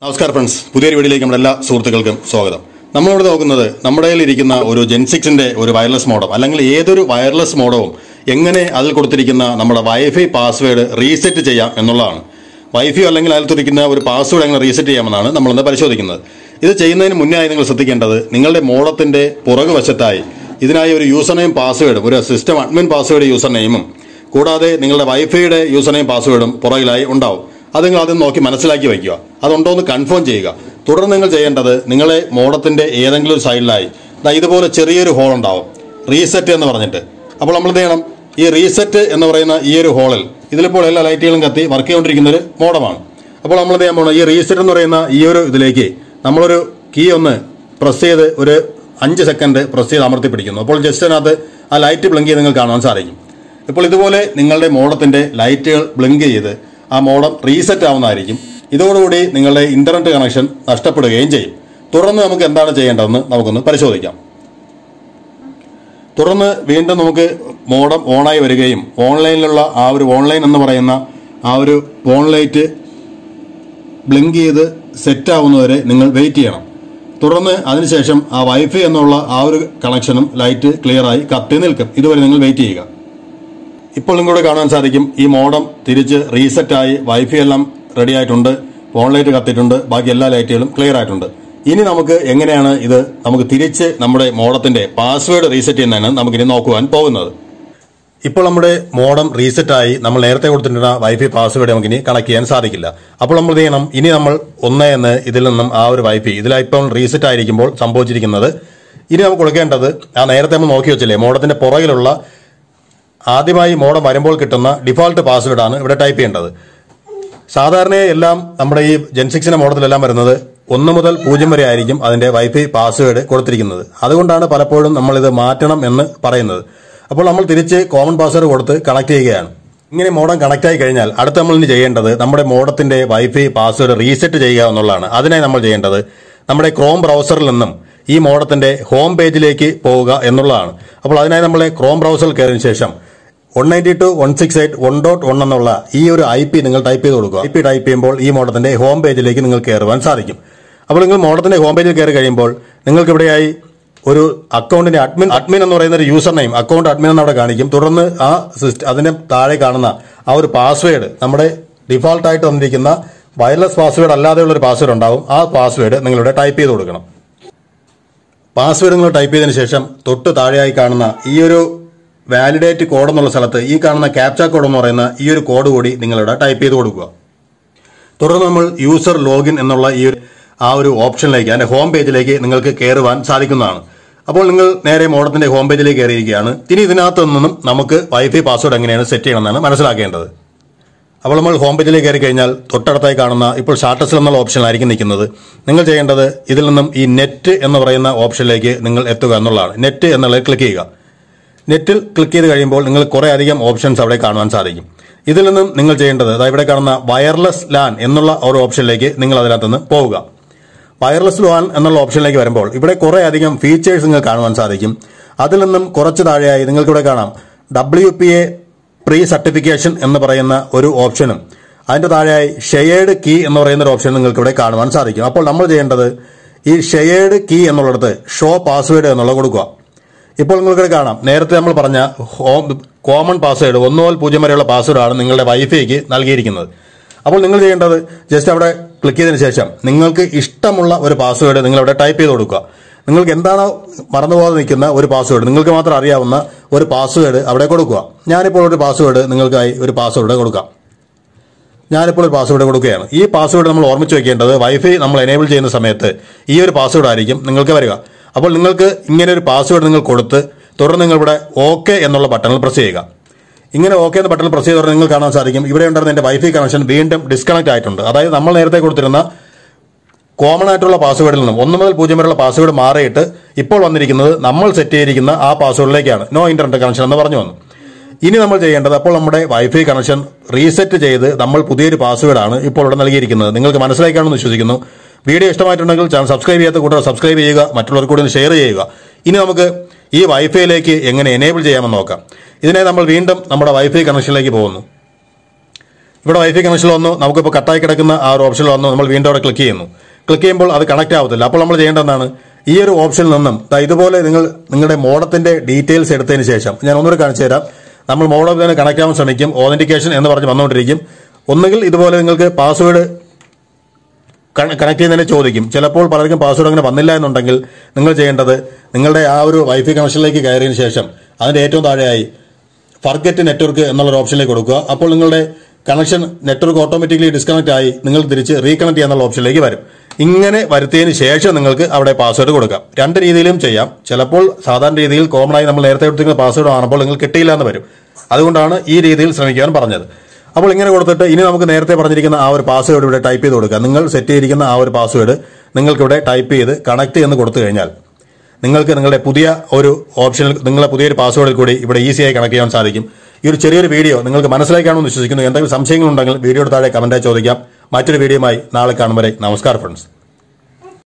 നമസ്കാരം ഫ്രണ്ട്സ് പുതിയൊരു വീഡിയോയിലേക്ക് നമ്മുടെ എല്ലാ സുഹൃത്തുക്കൾക്കും സ്വാഗതം നമ്മളിവിടെ നോക്കുന്നത് നമ്മുടെ കയ്യിൽ ഇരിക്കുന്ന ഒരു ജെൻസിക്സിന്റെ ഒരു വയർലെസ് മോഡം അല്ലെങ്കിൽ ഏതൊരു വയർലെസ് മോഡവും എങ്ങനെ അതിൽ കൊടുത്തിരിക്കുന്ന നമ്മുടെ വൈഫൈ പാസ്വേഡ് റീസെറ്റ് ചെയ്യാം എന്നുള്ളതാണ് വൈഫൈ അല്ലെങ്കിൽ അതിൽ തുരിക്കുന്ന ഒരു പാസ്വേഡ് എങ്ങനെ റീസെറ്റ് ചെയ്യാമെന്നാണ് നമ്മളിന്ന് പരിശോധിക്കുന്നത് ഇത് ചെയ്യുന്നതിന് മുന്നേ ആയി നിങ്ങൾ ശ്രദ്ധിക്കേണ്ടത് നിങ്ങളുടെ മോഡത്തിന്റെ പുറകുവശത്തായി ഇതിനായി ഒരു യൂസർ നെയിം പാസ്വേഡും ഒരു സിസ്റ്റം അഡ്മിൻ പാസ്വേഡ് യൂസർ നെയിമും കൂടാതെ നിങ്ങളുടെ വൈഫൈയുടെ യൂസർ നെയിം പാസ്വേഡും പുറകിലായി ഉണ്ടാവും അത് നിങ്ങൾ ആദ്യം നോക്കി മനസ്സിലാക്കി വയ്ക്കുക അതുണ്ടോ എന്ന് കൺഫേം ചെയ്യുക തുടർന്ന് നിങ്ങൾ ചെയ്യേണ്ടത് നിങ്ങളെ മോഡത്തിന്റെ ഏതെങ്കിലും ഒരു സൈഡിലായി ദാ ഇതുപോലെ ചെറിയൊരു ഹോൾ ഉണ്ടാവും റീസെറ്റ് എന്ന് പറഞ്ഞിട്ട് അപ്പോൾ നമ്മൾ എന്ത് ചെയ്യണം ഈ റീസെറ്റ് എന്ന് പറയുന്ന ഈ ഒരു ഹോളിൽ ഇതിലിപ്പോൾ എല്ലാ ലൈറ്റുകളും കത്തി വർക്ക് ചെയ്തുകൊണ്ടിരിക്കുന്ന ഒരു മോഡമാണ് അപ്പോൾ നമ്മൾ എന്ത് ചെയ്യാൻ പോകണം ഈ റീസെറ്റ് എന്ന് പറയുന്ന ഈ ഒരു ഇതിലേക്ക് നമ്മളൊരു കീ ഒന്ന് പ്രസ് ചെയ്ത് ഒരു അഞ്ച് സെക്കൻഡ് പ്രസ് ചെയ്ത് അമർത്തി പിടിക്കുന്നു അപ്പോൾ ജസ്റ്റ് അതിനകത്ത് ആ ലൈറ്റ് ബ്ലിങ്ക് ചെയ്ത് നിങ്ങൾക്ക് കാണാൻ സാധിക്കും ഇപ്പോൾ ഇതുപോലെ നിങ്ങളുടെ മോഡത്തിന്റെ ലൈറ്റുകൾ ബ്ലിങ്ക് ചെയ്ത് ആ മോഡം റീസെറ്റ് ആവുന്നതായിരിക്കും ഇതോടുകൂടി നിങ്ങളുടെ ഇന്റർനെറ്റ് കണക്ഷൻ നഷ്ടപ്പെടുകയും ചെയ്യും തുടർന്ന് നമുക്ക് എന്താണ് ചെയ്യേണ്ടതെന്ന് നമുക്കൊന്ന് പരിശോധിക്കാം തുടർന്ന് വീണ്ടും നമുക്ക് മോഡം ഓണായി വരികയും ഓൺലൈനിലുള്ള ആ ഒരു ഓൺലൈൻ എന്ന് പറയുന്ന ആ ഒരു ഓൺ ലൈറ്റ് ബ്ലിങ്ക് ചെയ്ത് സെറ്റ് ആവുന്നവരെ നിങ്ങൾ വെയിറ്റ് ചെയ്യണം തുടർന്ന് അതിനുശേഷം ആ വൈഫൈ എന്നുള്ള ആ ഒരു കണക്ഷനും ലൈറ്റ് ക്ലിയർ ആയി കത്തി നിൽക്കും ഇതുവരെ നിങ്ങൾ വെയിറ്റ് ചെയ്യുക ഇപ്പോൾ നിങ്ങളുടെ കാണാൻ സാധിക്കും ഈ മോഡം തിരിച്ച് റീസെറ്റ് ആയി വൈഫൈ എല്ലാം റെഡി ആയിട്ടുണ്ട് ഫോൺ ലൈറ്റ് കത്തിയിട്ടുണ്ട് ബാക്കി എല്ലാ ലൈറ്റുകളും ക്ലിയർ ആയിട്ടുണ്ട് ഇനി നമുക്ക് എങ്ങനെയാണ് ഇത് നമുക്ക് തിരിച്ച് നമ്മുടെ മോഡത്തിന്റെ പാസ്വേഡ് റീസെറ്റ് ചെയ്യുന്നതാണ് നമുക്കിനി നോക്കുവാൻ പോകുന്നത് ഇപ്പോൾ നമ്മുടെ മോഡം റീസെറ്റ് ആയി നമ്മൾ നേരത്തെ കൊടുത്തിട്ടുള്ള വൈഫൈ പാസ്വേഡ് നമുക്കിനി കണക്ട് ചെയ്യാൻ സാധിക്കില്ല അപ്പോൾ നമ്മൾ എന്ത് ചെയ്യണം ഇനി നമ്മൾ ഒന്ന് എന്ന് ഇതിൽ നിന്നും ആ ഒരു വൈഫൈ ഇതിലിപ്പം റീസെറ്റ് ആയിരിക്കുമ്പോൾ സംഭവിച്ചിരിക്കുന്നത് ഇനി നമുക്ക് കൊടുക്കേണ്ടത് ആ നേരത്തെ നമ്മൾ നോക്കി വെച്ചില്ലേ മോഡത്തിന്റെ പുറകിലുള്ള ആദ്യമായി മോഡം വരുമ്പോൾ കിട്ടുന്ന ഡിഫോൾട്ട് പാസ്വേഡാണ് ഇവിടെ ടൈപ്പ് ചെയ്യേണ്ടത് സാധാരണ എല്ലാം നമ്മുടെ ഈ ജെൻസിക്സിന്റെ മോഡത്തിലെല്ലാം വരുന്നത് ഒന്ന് മുതൽ പൂജ്യം വരെ ആയിരിക്കും അതിന്റെ വൈഫൈ പാസ്വേഡ് കൊടുത്തിരിക്കുന്നത് അതുകൊണ്ടാണ് പലപ്പോഴും നമ്മൾ ഇത് മാറ്റണം എന്ന് പറയുന്നത് അപ്പോൾ നമ്മൾ തിരിച്ച് കോമൺ പാസ്വേഡ് കൊടുത്ത് കണക്ട് ചെയ്യുകയാണ് ഇങ്ങനെ മോഡം കണക്ട് ആയി കഴിഞ്ഞാൽ അടുത്ത നമ്മൾ ഇനി ചെയ്യേണ്ടത് നമ്മുടെ മോഡത്തിന്റെ വൈഫൈ പാസ്വേഡ് റീസെറ്റ് ചെയ്യുക എന്നുള്ളതാണ് അതിനായി നമ്മൾ ചെയ്യേണ്ടത് നമ്മുടെ ക്രോം ബ്രൗസറിൽ നിന്നും ഈ മോഡത്തിന്റെ ഹോം പേജിലേക്ക് പോവുക എന്നുള്ളതാണ് അപ്പോൾ അതിനായി നമ്മൾ ക്രോം ബ്രൗസറിൽ കയറിയതിനു ശേഷം one ninety two one six eight one dot one എന്നുള്ള ഈ ഒരു ഐ പി നിങ്ങൾ ടൈപ്പ് ചെയ്ത് കൊടുക്കുക ഐ പി ടൈപ്പ് ചെയ്യുമ്പോൾ ഈ മോഡത്തിന്റെ ഹോം പേജിലേക്ക് നിങ്ങൾ കയറുവാൻ സാധിക്കും അപ്പോൾ നിങ്ങൾ മോഡത്തിന്റെ ഹോം പേജിൽ കയറി കഴിയുമ്പോൾ നിങ്ങൾക്ക് ഇവിടെയായി ഒരു അക്കൗണ്ടിന്റെ അഡ്മിൻ അഡ്മിൻ എന്ന് പറയുന്ന ഒരു യൂസർ നെയിം അക്കൗണ്ട് അഡ്മിൻ എന്ന് അവിടെ കാണിക്കും തുടർന്ന് ആ സിസ്റ്റം അതിന്റെ താഴെ കാണുന്ന ആ ഒരു പാസ്വേഡ് നമ്മുടെ ഡിഫോൾട്ട് ആയിട്ട് വന്നിരിക്കുന്ന വയർലെസ് പാസ്വേഡ് അല്ലാതെയുള്ള ഒരു പാസ്വേഡ് ഉണ്ടാവും ആ പാസ്വേഡ് നിങ്ങളിവിടെ ടൈപ്പ് ചെയ്ത് കൊടുക്കണം പാസ്വേഡ് നിങ്ങൾ ടൈപ്പ് ചെയ്തതിനു ശേഷം തൊട്ട് താഴെയായി കാണുന്ന ഈ ഒരു വാലിഡേറ്റ് കോഡ് എന്നുള്ള സ്ഥലത്ത് ഈ കാണുന്ന ക്യാപ്ച കോഡ് എന്ന് പറയുന്ന ഈ ഒരു കോഡ് കൂടി നിങ്ങളിവിടെ ടൈപ്പ് ചെയ്ത് കൊടുക്കുക തുടർന്ന് നമ്മൾ യൂസർ ലോഗിൻ എന്നുള്ള ഈ ഒരു ആ ഒരു ഓപ്ഷനിലേക്ക് അതിന്റെ ഹോം പേജിലേക്ക് നിങ്ങൾക്ക് കയറുവാൻ സാധിക്കുന്നതാണ് അപ്പോൾ നിങ്ങൾ നേരെ മോഡത്തിന്റെ ഹോം പേജിലേക്ക് കയറിയിരിക്കുകയാണ് ഇനി ഇതിനകത്ത് നിന്നും നമുക്ക് വൈഫൈ പാസ്വേഡ് എങ്ങനെയാണ് സെറ്റ് ചെയ്യണമെന്നാണ് മനസ്സിലാക്കേണ്ടത് അപ്പോൾ നമ്മൾ ഹോം പേജിലേക്ക് കയറി കഴിഞ്ഞാൽ തൊട്ടടുത്തായി കാണുന്ന ഇപ്പോൾ സ്റ്റാറ്റസിൽ എന്നുള്ള ഓപ്ഷനിലായിരിക്കും നിൽക്കുന്നത് നിങ്ങൾ ചെയ്യേണ്ടത് ഇതിൽ നിന്നും ഈ നെറ്റ് എന്ന് പറയുന്ന ഓപ്ഷനിലേക്ക് നിങ്ങൾ എത്തുക എന്നുള്ളതാണ് നെറ്റ് എന്നുള്ളത് ക്ലിക്ക് ചെയ്യുക നെറ്റിൽ ക്ലിക്ക് ചെയ്ത് കഴിയുമ്പോൾ നിങ്ങൾ കുറെ അധികം ഓപ്ഷൻസ് അവിടെ കാണുവാൻ സാധിക്കും ഇതിൽ നിന്നും നിങ്ങൾ ചെയ്യേണ്ടത് അതായത് ഇവിടെ കാണുന്ന വയർലെസ് ലാൻ എന്നുള്ള ഒരു ഓപ്ഷനിലേക്ക് നിങ്ങൾ അതിനകത്ത് നിന്ന് പോവുക വയർലെസ് ലാൻ എന്നുള്ള ഓപ്ഷനിലേക്ക് വരുമ്പോൾ ഇവിടെ കുറെ അധികം ഫീച്ചേഴ്സ് നിങ്ങൾക്ക് കാണുവാൻ സാധിക്കും അതിൽ നിന്നും കുറച്ച് താഴെയായി നിങ്ങൾക്ക് ഇവിടെ കാണാം W P A pre certification എന്ന് പറയുന്ന ഒരു ഓപ്ഷനും അതിന്റെ താഴെയായി ഷെയർഡ് കീ എന്ന് പറയുന്ന ഒരു ഓപ്ഷൻ നിങ്ങൾക്ക് ഇവിടെ കാണുവാൻ സാധിക്കും അപ്പോൾ നമ്മൾ ചെയ്യേണ്ടത് ഈ ഷെയർഡ് കീ എന്നുള്ളിടത്ത് ഷോ പാസ്വേഡ് എന്നുള്ളത് കൊടുക്കുക ഇപ്പോൾ നിങ്ങൾക്ക് കാണാം നേരത്തെ നമ്മൾ പറഞ്ഞ ഹോം കോമൺ പാസ്വേഡ് ഒന്ന് മുതൽ പൂജ്യം വരെയുള്ള പാസ്വേഡാണ് നിങ്ങളുടെ വൈഫൈക്ക് നൽകിയിരിക്കുന്നത് അപ്പോൾ നിങ്ങൾ ചെയ്യേണ്ടത് ജസ്റ്റ് അവിടെ ക്ലിക്ക് ചെയ്തതിനു ശേഷം നിങ്ങൾക്ക് ഇഷ്ടമുള്ള ഒരു പാസ്വേഡ് നിങ്ങൾ അവിടെ ടൈപ്പ് ചെയ്ത് കൊടുക്കുക നിങ്ങൾക്ക് എന്താണോ മറന്നുപോകാതെ നിൽക്കുന്ന ഒരു പാസ്വേഡ് നിങ്ങൾക്ക് മാത്രം അറിയാവുന്ന ഒരു പാസ്വേഡ് അവിടെ കൊടുക്കുക ഞാനിപ്പോൾ ഒരു പാസ്വേഡ് നിങ്ങൾക്കായി ഒരു പാസ്വേഡ് കൊടുക്കാം ഞാനിപ്പോൾ ഒരു പാസ്വേഡ് കൊടുക്കുകയാണ് ഈ പാസ്വേഡ് നമ്മൾ ഓർമ്മിച്ച് വെക്കേണ്ടത് വൈഫൈ നമ്മൾ എനേബിൾ ചെയ്യുന്ന സമയത്ത് ഈ ഒരു പാസ്വേഡ് ആയിരിക്കും നിങ്ങൾക്ക് വരിക അപ്പോൾ നിങ്ങൾക്ക് ഇങ്ങനെ ഒരു പാസ്വേഡ് നിങ്ങൾ കൊടുത്ത് തുടർന്ന് നിങ്ങൾ ഇവിടെ ഓക്കെ എന്നുള്ള ബട്ടണിൽ പ്രസ് ചെയ്യുക ഇങ്ങനെ ഓക്കെ എന്ന ബട്ടണിൽ പ്രസ് ചെയ്തോടെ നിങ്ങൾ കാണാൻ സാധിക്കും ഇവിടെ ഉണ്ടായിരുന്ന എന്റെ വൈഫൈ കണക്ഷൻ വീണ്ടും ഡിസ്കണക്ട് ആയിട്ടുണ്ട് അതായത് നമ്മൾ നേരത്തെ കൊടുത്തിരുന്ന കോമൺ ആയിട്ടുള്ള പാസ്വേഡിൽ നിന്നും ഒന്ന് മുതൽ പൂജ്യം വരെയുള്ള പാസ്വേഡ് മാറിയിട്ട് ഇപ്പോൾ വന്നിരിക്കുന്നത് നമ്മൾ സെറ്റ് ചെയ്തിരിക്കുന്ന ആ പാസ്വേഡിലേക്കാണ് നോ ഇന്റർനെറ്റ് കണക്ഷൻ എന്ന് പറഞ്ഞു വന്നു ഇനി നമ്മൾ ചെയ്യേണ്ടത് അപ്പോൾ നമ്മുടെ വൈഫൈ കണക്ഷൻ റീസെറ്റ് ചെയ്ത് നമ്മൾ പുതിയൊരു പാസ്വേഡാണ് ഇപ്പോൾ ഇവിടെ നൽകിയിരിക്കുന്നത് നിങ്ങൾക്ക് മനസ്സിലാക്കാണെന്ന് വിശ്വസിക്കുന്നു വീഡിയോ ഇഷ്ടമായിട്ടുണ്ടെങ്കിൽ ചാനൽ സബ്സ്ക്രൈബ് ചെയ്യാത്ത കൂട്ടർ സബ്സ്ക്രൈബ് ചെയ്യുക മറ്റുള്ളവർക്ക് കൂടി ഒന്ന് ഷെയർ ചെയ്യുക ഇനി നമുക്ക് ഈ വൈഫൈയിലേക്ക് എങ്ങനെ എനേബിൾ ചെയ്യാമെന്ന് നോക്കാം ഇതിനെ നമ്മൾ വീണ്ടും നമ്മുടെ വൈഫൈ കണക്ഷനിലേക്ക് പോകുന്നു ഇവിടെ വൈഫൈ കണക്ഷൻ വന്നു നമുക്കിപ്പോൾ കട്ടായി കിടക്കുന്ന ആ ഒരു ഓപ്ഷനിൽ വന്നു നമ്മൾ വീണ്ടും അവിടെ ക്ലിക്ക് ചെയ്യുന്നു ക്ലിക്ക് ചെയ്യുമ്പോൾ അത് കണക്ട് ആവത്തില്ല അപ്പോൾ നമ്മൾ ചെയ്യേണ്ടത് എന്താണ് ഈ ഒരു ഓപ്ഷനിൽ നിന്നും ദാ ഇതുപോലെ നിങ്ങൾ നിങ്ങളുടെ മോഡത്തിന്റെ ഡീറ്റെയിൽസ് എടുത്തതിന് ശേഷം ഞാൻ ഒന്നുകൂടെ കാണിച്ചു തരാം നമ്മൾ മോഡം തന്നെ കണക്ട് ആവാൻ ശ്രമിക്കും ഓതന്റിക്കേഷൻ എന്ന് പറഞ്ഞ് വന്നുകൊണ്ടിരിക്കും ഒന്നുകിൽ ഇതുപോലെ നിങ്ങൾക്ക് പാസ്വേഡ് കണക്ട് ചെയ്യുന്നതിനെ ചോദിക്കും ചിലപ്പോൾ പലർക്കും പാസ്വേഡ് അങ്ങനെ വന്നില്ല എന്നുണ്ടെങ്കിൽ നിങ്ങൾ ചെയ്യേണ്ടത് നിങ്ങളുടെ ആ ഒരു വൈഫൈ കണക്ഷനിലേക്ക് കയറിയതിന് ശേഷം അതിന്റെ ഏറ്റവും താഴെയായി ഫർഗറ്റ് നെറ്റ്വർക്ക് എന്നുള്ള ഓപ്ഷനിലേക്ക് കൊടുക്കുക അപ്പോൾ നിങ്ങളുടെ കണക്ഷൻ നെറ്റ്വർക്ക് ഓട്ടോമാറ്റിക്കലി ഡിസ്കണക്ട് ആയി നിങ്ങൾ തിരിച്ച് റീകണക്ട് ചെയ്യാന്നുള്ള ഓപ്ഷനിലേക്ക് വരും ഇങ്ങനെ വരുത്തിയതിന് ശേഷം നിങ്ങൾക്ക് അവിടെ പാസ്വേഡ് കൊടുക്കാം രണ്ട് രീതിയിലും ചെയ്യാം ചിലപ്പോൾ സാധാരണ രീതിയിൽ കോമൺ ആയി നമ്മൾ നേരത്തെ കൊടുത്തിരിക്കുന്ന പാസ്വേഡ് ആണപ്പോൾ നിങ്ങൾ കിട്ടിയില്ല എന്ന് വരും അതുകൊണ്ടാണ് ഈ രീതിയിൽ ശ്രമിക്കാൻ പറഞ്ഞത് അപ്പോൾ ഇങ്ങനെ കൊടുത്തിട്ട് ഇനി നമുക്ക് നേരത്തെ പറഞ്ഞിരിക്കുന്ന ആ ഒരു പാസ്വേഡ് ഇവിടെ ടൈപ്പ് ചെയ്ത് കൊടുക്കുക നിങ്ങൾ സെറ്റ് ചെയ്തിരിക്കുന്ന ആ ഒരു പാസ്വേഡ് നിങ്ങൾക്ക് ഇവിടെ ടൈപ്പ് ചെയ്ത് കണക്ട് എന്ന് കൊടുത്തു കഴിഞ്ഞാൽ നിങ്ങൾക്ക് നിങ്ങളുടെ പുതിയ ഒരു ഓപ്ഷനിൽ നിങ്ങളെ പുതിയൊരു പാസ്വേഡിൽ കൂടി ഇവിടെ ഈസിയായി കണക്ട് ചെയ്യാൻ സാധിക്കും ഈ ഒരു ചെറിയൊരു വീഡിയോ നിങ്ങൾക്ക് മനസ്സിലാക്കാണെന്ന് വിശ്വസിക്കുന്നു എന്തെങ്കിലും സംശയങ്ങളുണ്ടെങ്കിൽ വീഡിയോയുടെ താഴെ കമന്റായി ചോദിക്കാം മറ്റൊരു വീഡിയോയുമായി നാളെ കാണും വരെ നമസ്കാരം ഫ്രണ്ട്സ്